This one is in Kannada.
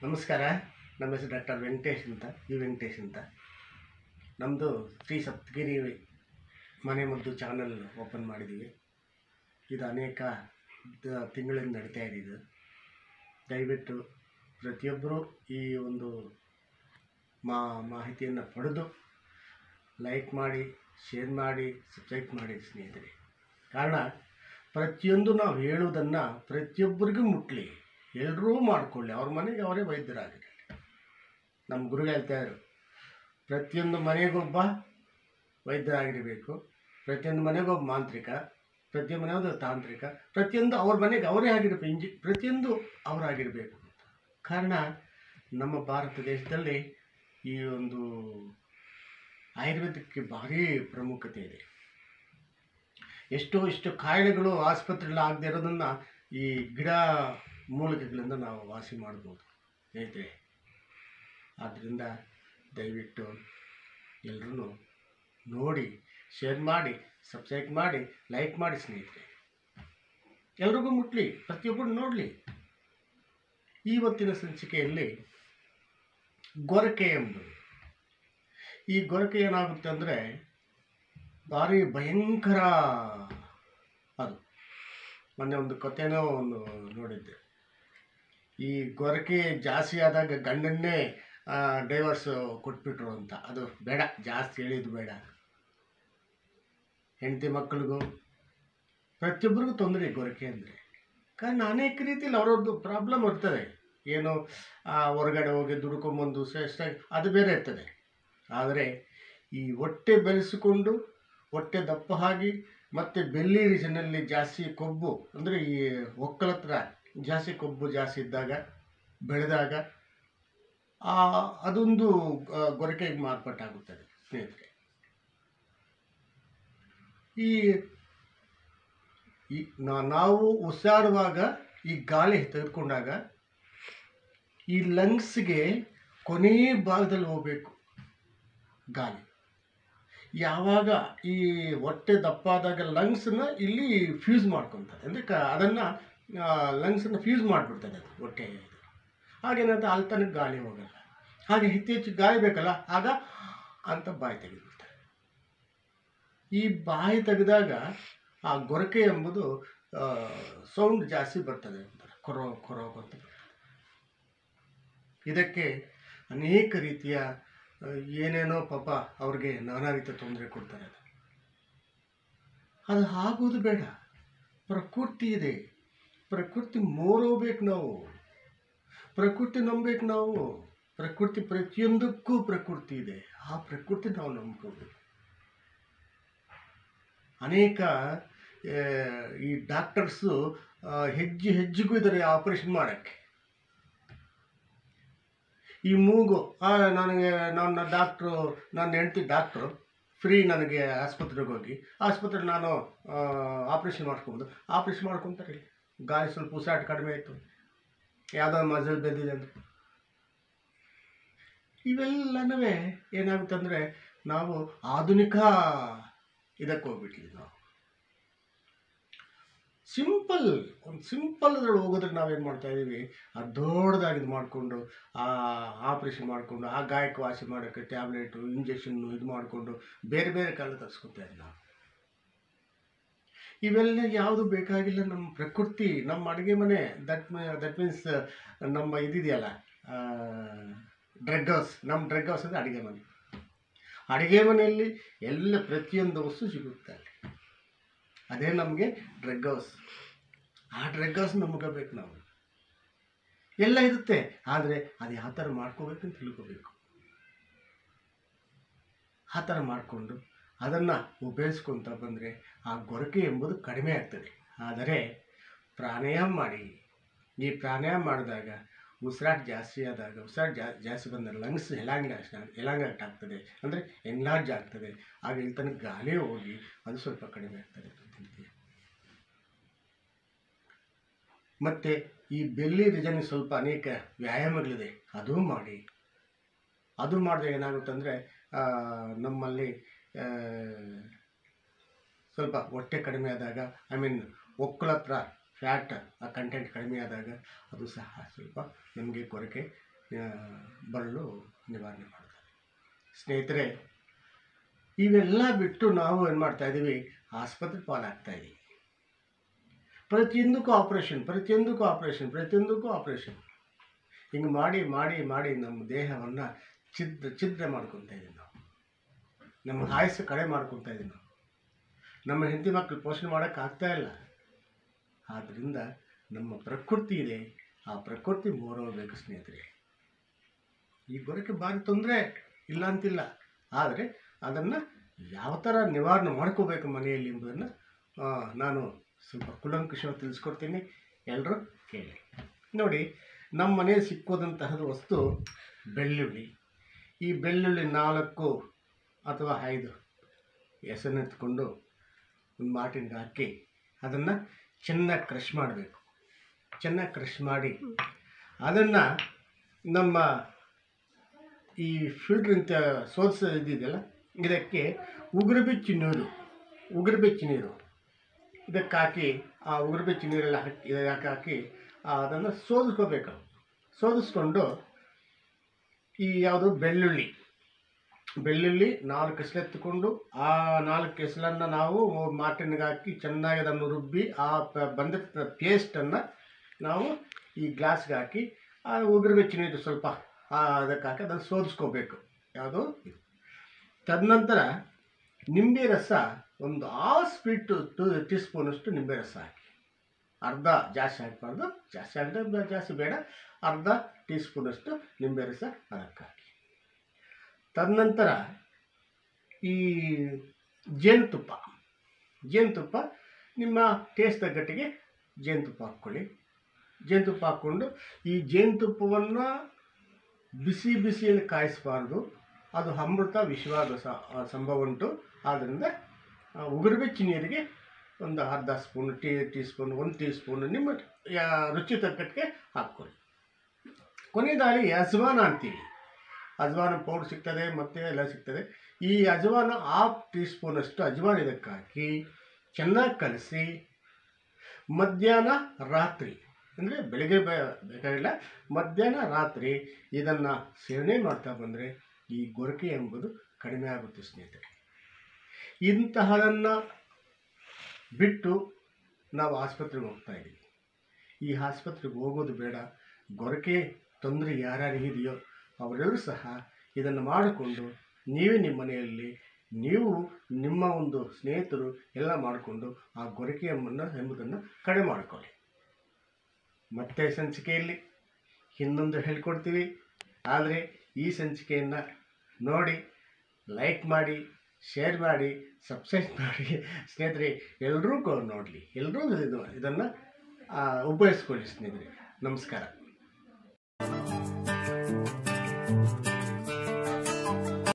ನಮಸ್ಕಾರ ನಮ್ಮ ಹೆಸರು ಡಾಕ್ಟರ್ ವೆಂಕಟೇಶ್ ಅಂತ ಯು ವೆಂಕಟೇಶ್ ಅಂತ ನಮ್ಮದು ಶ್ರೀ ಸಪ್ತಗಿರಿ ಮನೆ ಮದ್ದು ಚಾನಲ್ ಓಪನ್ ಮಾಡಿದ್ದೀವಿ ಇದು ಅನೇಕ ದ- ತಿಂಗಳಿಂದ ನಡೀತಾ ಇದೆ ಇದು ದಯವಿಟ್ಟು ಪ್ರತಿಯೊಬ್ಬರು ಈ ಒಂದು ಮಾ ಮಾಹಿತಿಯನ್ನು ಪಡೆದು ಲೈಕ್ ಮಾಡಿ ಶೇರ್ ಮಾಡಿ ಸಬ್ಸ್ಕ್ರೈಬ್ ಮಾಡಿ ಸ್ನೇಹಿತರೆ ಕಾರಣ ಪ್ರತಿಯೊಂದು ನಾವು ಹೇಳುವುದನ್ನು ಪ್ರತಿಯೊಬ್ಬರಿಗೂ ಮುಟ್ಲಿ ಎಲ್ಲರೂ ಮಾಡಿಕೊಳ್ಳಿ ಅವ್ರ ಮನೆಗೆ ಅವರೇ ವೈದ್ಯರಾಗಲಿ ನಮ್ಮ ಗುರುಗಳು ಹೇಳ್ತಾ ಇದ್ರು ಪ್ರತಿಯೊಂದು ಮನೆಗೊಬ್ಬ ವೈದ್ಯರಾಗಿರಬೇಕು ಪ್ರತಿಯೊಂದು ಮನೆಗೊಬ್ಬ ಮಾಂತ್ರಿಕ ಪ್ರತಿಯೊಂದು ಮನೆಯೊಂದು ತಾಂತ್ರಿಕ ಪ್ರತಿಯೊಂದು ಅವ್ರ ಮನೆಗೆ ಅವರೇ ಆಗಿರಬೇಕು ಇಂಜಿ ಪ್ರತಿಯೊಂದು ಅವರಾಗಿರಬೇಕು ಕಾರಣ ನಮ್ಮ ಭಾರತ ದೇಶದಲ್ಲಿ ಈ ಒಂದು ಆಯುರ್ವೇದಕ್ಕೆ ಭಾರಿ ಪ್ರಾಮುಖ್ಯತೆ ಇದೆ ಎಷ್ಟೋ ಇಷ್ಟು ಕಾಯಿಲೆಗಳು ಆಸ್ಪತ್ರೆಯಲ್ಲಿ ಆಗದೆ ಇರೋದನ್ನು ಈ ಗಿಡ ಮೂಲಿಕೆಗಳಿಂದ ನಾವು ವಾಸಿ ಮಾಡ್ಬೋದು ಸ್ನೇಹಿತರೆ ಆದ್ದರಿಂದ ದಯವಿಟ್ಟು ಎಲ್ಲರೂ ನೋಡಿ ಶೇರ್ ಮಾಡಿ ಸಬ್ಸ್ಕ್ರೈಬ್ ಮಾಡಿ ಲೈಕ್ ಮಾಡಿ ಸ್ನೇಹಿತರೆ ಎಲ್ರಿಗೂ ಮುಟ್ಲಿ ಪ್ರತಿಯೊಬ್ಬರು ನೋಡಲಿ ಇವತ್ತಿನ ಸಂಚಿಕೆಯಲ್ಲಿ ಗೊರಕೆ ಎಂಬುದು ಈ ಗೊರಕೆ ಏನಾಗುತ್ತೆ ಅಂದರೆ ಭಾರಿ ಭಯಂಕರ ಅದು ಮೊನ್ನೆ ಒಂದು ಕಥೆನೋ ಒಂದು ನೋಡಿದ್ದೆ ಈ ಗೊರಕೆ ಜಾಸ್ತಿ ಆದಾಗ ಗಂಡನ್ನೇ ಡೈವರ್ಸ್ ಕೊಟ್ಬಿಟ್ರು ಅಂತ ಅದು ಬೇಡ ಜಾಸ್ತಿ ಹೇಳಿದ್ದು ಬೇಡ ಹೆಂಡತಿ ಮಕ್ಕಳಿಗೂ ಪ್ರತಿಯೊಬ್ಬರಿಗೂ ತೊಂದರೆ ಗೊರಕೆ ಅಂದರೆ ಕಾರಣ ಅನೇಕ ರೀತಿಯಲ್ಲಿ ಅವ್ರದ್ದು ಪ್ರಾಬ್ಲಮ್ ಇರ್ತದೆ ಏನು ಆ, ಹೊರಗಡೆ ಹೋಗಿ ದುಡ್ಕೊಂಬಂದು ಶ್ರೇಷ್ಠ ಅದು ಬೇರೆ ಇರ್ತದೆ ಆದರೆ ಈ ಹೊಟ್ಟೆ ಬೆಳೆಸಿಕೊಂಡು ಹೊಟ್ಟೆ ದಪ್ಪ ಆಗಿ ಮತ್ತು ಬೆಲ್ಲಿ ರೀಸನಲ್ಲಿ ಜಾಸ್ತಿ ಕೊಬ್ಬು ಅಂದರೆ ಈ ಒಕ್ಕಲತ್ರ ಜಾಸ್ತಿ ಕೊಬ್ಬು ಜಾಸ್ತಿ ಇದ್ದಾಗ ಬೆಳೆದಾಗ ಆ ಅದೊಂದು ಆ, ಗೊರಕೆಗೆ ಮಾರ್ಪಾಟಾಗುತ್ತದೆ ಸ್ನೇಹಿತರೆ ಈ ಈ ನಾ- ನಾವು ಉಸಿರಾಡುವಾಗ ಈ ಗಾಳಿ ತೆಗೆದುಕೊಂಡಾಗ ಈ ಲಂಗ್ಸ್ಗೆ ಕೊನೇ ಭಾಗದಲ್ಲಿ ಹೋಗಬೇಕು ಗಾಳಿ ಯಾವಾಗ ಈ ಹೊಟ್ಟೆ ದಪ್ಪಾದಾಗ ಲಂಗ್ಸನ್ನ ಇಲ್ಲಿ ಫ್ಯೂಸ್ ಮಾಡ್ಕೊತದೆ ಅಂದರೆ ಕ ಅದನ್ನು ಲಂಗ್ಸನ್ನು ಫ್ಯೂಸ್ ಮಾಡಿಬಿಡ್ತದೆ ಅದು ಹೊಟ್ಟೆ ಇದು ಹಾಗೇನಾದ್ರೆ ಅಲ್ಲಿ ತನಕ ಗಾಳಿ ಹೋಗಲ್ಲ ಹಾಗೆ ಹೆಚ್ಚು ಹೆಚ್ಚು ಗಾಳಿ ಬೇಕಲ್ಲ ಆಗ ಅಂತ ಬಾಯಿ ತೆಗೆದುಬಿಡ್ತಾರೆ ಈ ಬಾಯಿ ತೆಗೆದಾಗ ಆ ಗೊರಕೆ ಎಂಬುದು ಸೌಂಡ್ ಜಾಸ್ತಿ ಬರ್ತದೆ ಅಂತಾರೆ ಕೊರೋ ಕೊರೋ ಅಂತ ಬರ್ತದೆ. ಇದಕ್ಕೆ ಅನೇಕ ರೀತಿಯ ಆ, ಏನೇನೋ ಪಾಪ ಅವ್ರಿಗೆ ನಾನಾ ರೀತಿಯ ತೊಂದರೆ ಕೊಡ್ತಾರೆ ಅದು ಅದು ಆಗೋದು ಬೇಡ ಪ್ರಕೃತಿ ಇದೆ ಪ್ರಕೃತಿ ಮೋರೋಬೇಕು ನಾವು ಪ್ರಕೃತಿ ನಂಬೇಕು ನಾವು ಪ್ರಕೃತಿ ಪ್ರತಿಯೊಂದಕ್ಕೂ ಪ್ರಕೃತಿ ಇದೆ ಆ ಪ್ರಕೃತಿ ನಾವು ನಂಬ್ಕೋಬೇಕು ಅನೇಕ ಆ, ಈ ಡಾಕ್ಟರ್ಸು ಹೆಜ್ಜೆ ಹೆಜ್ಜೆಗೂ ಇದ್ದಾರೆ ಆಪರೇಷನ್ ಮಾಡೋಕ್ಕೆ ಈ ಮೂಗು ಆ, ನನಗೆ ನನ್ನ ಡಾಕ್ಟ್ರು ನನ್ನ ಹೆಂಡತಿ ಡಾಕ್ಟ್ರು ಫ್ರೀ ನನಗೆ ಆಸ್ಪತ್ರೆಗೆ ಹೋಗಿ ಆಸ್ಪತ್ರೆಗೆ ನಾನು ಆಪ್ರೇಷನ್ ಮಾಡ್ಕೊಬೋದು ಆಪ್ರೇಷನ್ ಮಾಡ್ಕೊತಾರೆ ಗಾಳಿ ಸ್ವಲ್ಪ ಉಸಿರಾಟ ಕಡಿಮೆ ಆಯಿತು ಯಾವುದೋ ಮಜಲ್ ಬೆದ್ದಿದೆ ಅಂತ ಇವೆಲ್ಲನೂ ಏನಾಗುತ್ತೆ ಅಂದರೆ ನಾವು ಆಧುನಿಕ ಇದಕ್ಕೆ ಹೋಗ್ಬಿಟ್ಟಿದ್ವಿ ನಾವು ಸಿಂಪಲ್ ಒಂದು ಸಿಂಪಲ್ ಅದ್ರಲ್ಲಿ ಹೋಗೋದ್ರೆ ನಾವೇನು ಮಾಡ್ತಾ ಇದ್ದೀವಿ ಆ ದೊಡ್ಡದಾಗಿ ಇದು ಮಾಡಿಕೊಂಡು ಆ ಆಪ್ರೇಷನ್ ಮಾಡಿಕೊಂಡು ಆ ಗಾಯಕ್ಕೆ ವಾಸಿ ಮಾಡೋಕ್ಕೆ ಟ್ಯಾಬ್ಲೆಟು ಇಂಜೆಕ್ಷನ್ನು ಇದು ಮಾಡಿಕೊಂಡು ಬೇರೆ ಬೇರೆ ಕಾಲ ತರಿಸ್ಕೊತಾ ಇದ್ದೀವಿ ನಾವು ಇವೆಲ್ಲ ಯಾವುದು ಬೇಕಾಗಿಲ್ಲ ನಮ್ಮ ಪ್ರಕೃತಿ ನಮ್ಮ ಅಡುಗೆ ಮನೆ ದಟ್ ದಟ್ ಮೀನ್ಸ್ ನಮ್ಮ ಇದಿದೆಯಲ್ಲ ಡ್ರಗ್ ಹೌಸ್ ನಮ್ಮ ಡ್ರಗ್ ಹೌಸ್ ಅಂದರೆ ಅಡುಗೆ ಮನೆ ಅಡುಗೆ ಮನೆಯಲ್ಲಿ ಎಲ್ಲ ಪ್ರತಿಯೊಂದು ವಸ್ತು ಸಿಗುತ್ತೆ ಅಲ್ಲಿ ಅದೇ ನಮಗೆ ಡ್ರಗ್ ಹೌಸ್ ಆ ಡ್ರಗ್ ಹೌಸ್ ನಮಗೆ ಬೇಕು ನಾವು ಎಲ್ಲ ಇರುತ್ತೆ ಆದರೆ ಅದು ಯಾವ ಥರ ಮಾಡ್ಕೋಬೇಕು ಅಂತ ತಿಳ್ಕೋಬೇಕು ಆ ಥರ ಮಾಡಿಕೊಂಡು ಅದನ್ನು ಉಪಯೋಗಿಸ್ಕೊತ ಬಂದರೆ ಆ ಗೊರಕೆ ಎಂಬುದು ಕಡಿಮೆ ಆಗ್ತದೆ ಆದರೆ ಪ್ರಾಣಾಯಾಮ ಮಾಡಿ ಈ ಪ್ರಾಣಾಯಾಮ ಮಾಡಿದಾಗ ಉಸಿರಾಟ ಜಾಸ್ತಿ ಆದಾಗ ಉಸಿರಾಟ ಜಾ ಜಾಸ್ತಿ ಬಂದರೆ ಲಂಗ್ಸ್ ಎಲಾಂಗ್ ಎಲಾಂಗಾಟ್ ಆಗ್ತದೆ ಅಂದರೆ ಎನ್ಲಾರ್ಜ್ ಆಗ್ತದೆ ಆಗ ಇಲ್ಲಿ ತನಕ ಗಾಳಿ ಹೋಗಿ ಅದು ಸ್ವಲ್ಪ ಕಡಿಮೆ ಆಗ್ತದೆ ಮತ್ತು ಈ ಬೆಲ್ಲಿ ರಿಜನ್ ಸ್ವಲ್ಪ ಅನೇಕ ವ್ಯಾಯಾಮಗಳಿದೆ ಅದು ಮಾಡಿ ಅದು ಮಾಡಿದ್ರೆ ಏನಾಗುತ್ತೆ ಅಂದರೆ ನಮ್ಮಲ್ಲಿ ಆ, ಸ್ವಲ್ಪ ಹೊಟ್ಟೆ ಕಡಿಮೆ ಆದಾಗ ಐ ಮೀನ್ ಒಕ್ಕಳ ಹತ್ರ ಫ್ಯಾಟ್ ಆ ಕಂಟೆಂಟ್ ಕಡಿಮೆ ಆದಾಗ ಅದು ಸಹ ಸ್ವಲ್ಪ ನಮಗೆ ಕೊರಕೆ ಆ, ಬರಲು ನಿವಾರಣೆ ಮಾಡ್ತಾರೆ ಸ್ನೇಹಿತರೆ ಇವೆಲ್ಲ ಬಿಟ್ಟು ನಾವು ಏನು ಮಾಡ್ತಾ ಇದ್ದೀವಿ ಆಸ್ಪತ್ರೆ ಪಾಲಾಗ್ತಾ ಇದ್ದೀವಿ ಪ್ರತಿಯೊಂದಕ್ಕೂ ಆಪ್ರೇಷನ್ ಪ್ರತಿಯೊಂದಕ್ಕೂ ಆಪ್ರೇಷನ್ ಪ್ರತಿಯೊಂದಕ್ಕೂ ಆಪ್ರೇಷನ್ ಹಿಂಗೆ ಮಾಡಿ ಮಾಡಿ ಮಾಡಿ ನಮ್ಮ ದೇಹವನ್ನು ಛಿದ್ರ ಛಿದ್ರ ಮಾಡ್ಕೊತಾ ಇದ್ದೀವಿ ನಾವು ನಮ್ಮ ಆಯಸ್ಸು ಕಡಿಮೆ ಮಾಡ್ಕೊತಾ ಇದ್ದೀವಿ ನಾವು ನಮ್ಮ ಹೆಂಡತಿ ಮಕ್ಕಳು ಪೋಷಣೆ ಮಾಡೋಕ್ಕೆ ಆಗ್ತಾ ಇಲ್ಲ ಆದ್ದರಿಂದ ನಮ್ಮ ಪ್ರಕೃತಿ ಇದೆ ಆ ಪ್ರಕೃತಿ ಮೋರೋಗ್ಬೇಕು ಸ್ನೇಹಿತರೆ ಈ ಗೊರಕೆ ಭಾರಿ ತೊಂದರೆ ಇಲ್ಲ ಅಂತಿಲ್ಲ ಆದರೆ ಅದನ್ನು ಯಾವ ಥರ ನಿವಾರಣೆ ಮಾಡ್ಕೋಬೇಕು ಮನೆಯಲ್ಲಿ ಎಂಬುದನ್ನು ಆ, ನಾನು ಸ್ವಲ್ಪ ಕುಲಂಕುಷವಾಗಿ ತಿಳಿಸ್ಕೊಡ್ತೀನಿ ಎಲ್ಲರೂ ಕೇಳಿ ನೋಡಿ ನಮ್ಮ ಮನೆಯಲ್ಲಿ ಸಿಕ್ಕೋದಂತಹದ್ದು ವಸ್ತು ಬೆಳ್ಳುಳ್ಳಿ ಈ ಬೆಳ್ಳುಳ್ಳಿ ನಾಲ್ಕು ಅಥವಾ ಐದು ಹೆಸರನ್ನೆತ್ಕೊಂಡು ಒಂದು ಮಾಟಿನ್ಗೆ ಹಾಕಿ ಅದನ್ನು ಚೆನ್ನಾಗಿ ಕ್ರಷ್ ಮಾಡಬೇಕು ಚೆನ್ನಾಗಿ ಕ್ರಷ್ ಮಾಡಿ ಅದನ್ನು ನಮ್ಮ ಈ ಫಿಲ್ಟ್ರ್ ಅಂತ ಸೋರ್ಸ್ ಇದಿದೆಯಲ್ಲ ಇದಕ್ಕೆ ಉಗುರು ಬೆಚ್ಚಿ ನೀರು ಉಗುರು ಬೆಚ್ಚಿ ನೀರು ಇದಕ್ಕೆ ಹಾಕಿ ಆ ಉಗುರು ಬೆಚ್ಚಿ ನೀರೆಲ್ಲ ಹಾಕಿ ಇದಕ್ಕೆ ಹಾಕಿ ಅದನ್ನು ಸೋದಿಸ್ಕೋಬೇಕು ಸೋದಿಸ್ಕೊಂಡು ಈ ಯಾವುದು ಬೆಳ್ಳುಳ್ಳಿ ಬೆಳ್ಳುಳ್ಳಿ ನಾಲ್ಕು ಎಸಳೆತ್ತುಕೊಂಡು ಆ ನಾಲ್ಕು ಎಸಲನ್ನು ನಾವು ಮಾಟಿನ್ಗೆ ಹಾಕಿ ಚೆನ್ನಾಗಿ ಅದನ್ನು ರುಬ್ಬಿ ಆ ಪ- ಬಂದಿರ್ತ ಪೇಸ್ಟನ್ನು ನಾವು ಈ ಗ್ಲಾಸ್ಗೆ ಹಾಕಿ ಆ ಉಗುರು ಬೆಚ್ಚಿ ನೀರು ಸ್ವಲ್ಪ ಆ ಅದಕ್ಕೆ ಹಾಕಿ ಅದನ್ನು ಸೋದಿಸ್ಕೋಬೇಕು ಯಾವುದು ಇದು. ತದನಂತರ ನಿಂಬೆ ರಸ ಒಂದು ಹಾಫ್ ಸ್ಪೀಟ್ ಟೀ ಸ್ಪೂನಷ್ಟು ನಿಂಬೆ ರಸ ಹಾಕಿ ಅರ್ಧ ಜಾಸ್ತಿ ಹಾಕಬಾರ್ದು ಜಾಸ್ತಿ ಹಾಕಿದ್ರೆ ಜಾಸ್ತಿ ಬೇಡ ಅರ್ಧ ಟೀ ಸ್ಪೂನಷ್ಟು ನಿಂಬೆ ರಸ ಅದಕ್ಕೆ ಹಾಕಿ ತದನಂತರ ಈ ಜೇನುತುಪ್ಪ ಜೇನುತುಪ್ಪ ನಿಮ್ಮ ಟೇಸ್ಟ್ ತగ్గಟ್ಟಿಗೆ ಜೇನುತುಪ್ಪ ಹಾಕ್ಕೊಳ್ಳಿ ಜೇನುತುಪ್ಪ ಹಾಕ್ಕೊಂಡು ಈ ಜೇನುತುಪ್ಪವನ್ನು ಬಿಸಿ ಬಿಸಿಯಲ್ಲಿ ಕಾಯಿಸಬಾರ್ದು ಅದು ಅಮೃತ ವಿಷವಾದ ಸ- ಆ ಸಂಭವ ಉಂಟು ಆದ್ದರಿಂದ ಆ, ಉಗುರು ಬೆಚ್ಚಿ ನೀರಿಗೆ ಒಂದು ಅರ್ಧ ಸ್ಪೂನ್ ಟೀ ಟೀ ಸ್ಪೂನ್ ಒಂದು ಟೀ ಸ್ಪೂನ್ ನಿಮ್ಮ ಯಾ- ರುಚಿ ತಕ್ಕಟ್ಟಿಗೆ ಹಾಕ್ಕೊಳ್ಳಿ ಕೊನೆಯದಾಗಿ ಅಜ್ವಾನ ಅಂತೀವಿ ಅಜ್ವಾನ ಪೌಡ್ರ್ ಸಿಗ್ತದೆ ಮತ್ತು ಎಲ್ಲ ಸಿಗ್ತದೆ ಈ ಅಜ್ವಾನ ಹಾಫ್ ಟೀ ಸ್ಪೂನಷ್ಟು ಅಜ್ವಾನ ಇದಕ್ಕೆ ಹಾಕಿ ಚೆನ್ನಾಗಿ ಕಲಸಿ ಮಧ್ಯಾಹ್ನ ರಾತ್ರಿ ಅಂದರೆ ಬೆಳಗ್ಗೆ ಬೇ- ಬೇಕಾಗಿಲ್ಲ ಮಧ್ಯಾಹ್ನ ರಾತ್ರಿ ಇದನ್ನು ಸೇವನೆ ಮಾಡ್ತಾ ಬಂದರೆ ಈ ಗೊರಕೆ ಎಂಬುದು ಕಡಿಮೆ ಆಗುತ್ತೆ ಸ್ನೇಹಿತರೆ ಇಂತಹದನ್ನು ಬಿಟ್ಟು ನಾವು ಆಸ್ಪತ್ರೆಗೆ ಹೋಗ್ತಾ ಇದ್ದೀವಿ ಈ ಆಸ್ಪತ್ರೆಗೆ ಹೋಗೋದು ಬೇಡ ಗೊರಕೆ ತೊಂದರೆ ಯಾರ್ಯಾರಿಗಿದೆಯೋ ಅವರೆಲ್ಲರೂ ಸಹ ಇದನ್ನು ಮಾಡಿಕೊಂಡು ನೀವೇ ನಿಮ್ಮ ಮನೆಯಲ್ಲಿ ನೀವು ನಿಮ್ಮ ಒಂದು ಸ್ನೇಹಿತರು ಎಲ್ಲ ಮಾಡಿಕೊಂಡು ಆ ಗೊರಕೆ ಎಂಬನ್ನು ಎಂಬುದನ್ನು ಕಡಿಮೆ ಮಾಡಿಕೊಳ್ಳಿ ಮತ್ತೆ ಸಂಚಿಕೆಯಲ್ಲಿ ಇನ್ನೊಂದು ಹೇಳ್ಕೊಡ್ತೀವಿ ಆದರೆ ಈ ಸಂಚಿಕೆಯನ್ನು ನೋಡಿ ಲೈಕ್ ಮಾಡಿ ಶೇರ್ ಮಾಡಿ ಸಬ್ಸ್ಕ್ರೈಬ್ ಮಾಡಿ ಸ್ನೇಹಿತರೆ ಎಲ್ಲರೂ ನೋಡಲಿ ಎಲ್ಲರೂ ಇದು ಇದನ್ನು ಉಪಯೋಗಿಸ್ಕೊಳ್ಳಿ ಸ್ನೇಹಿತರೆ ನಮಸ್ಕಾರ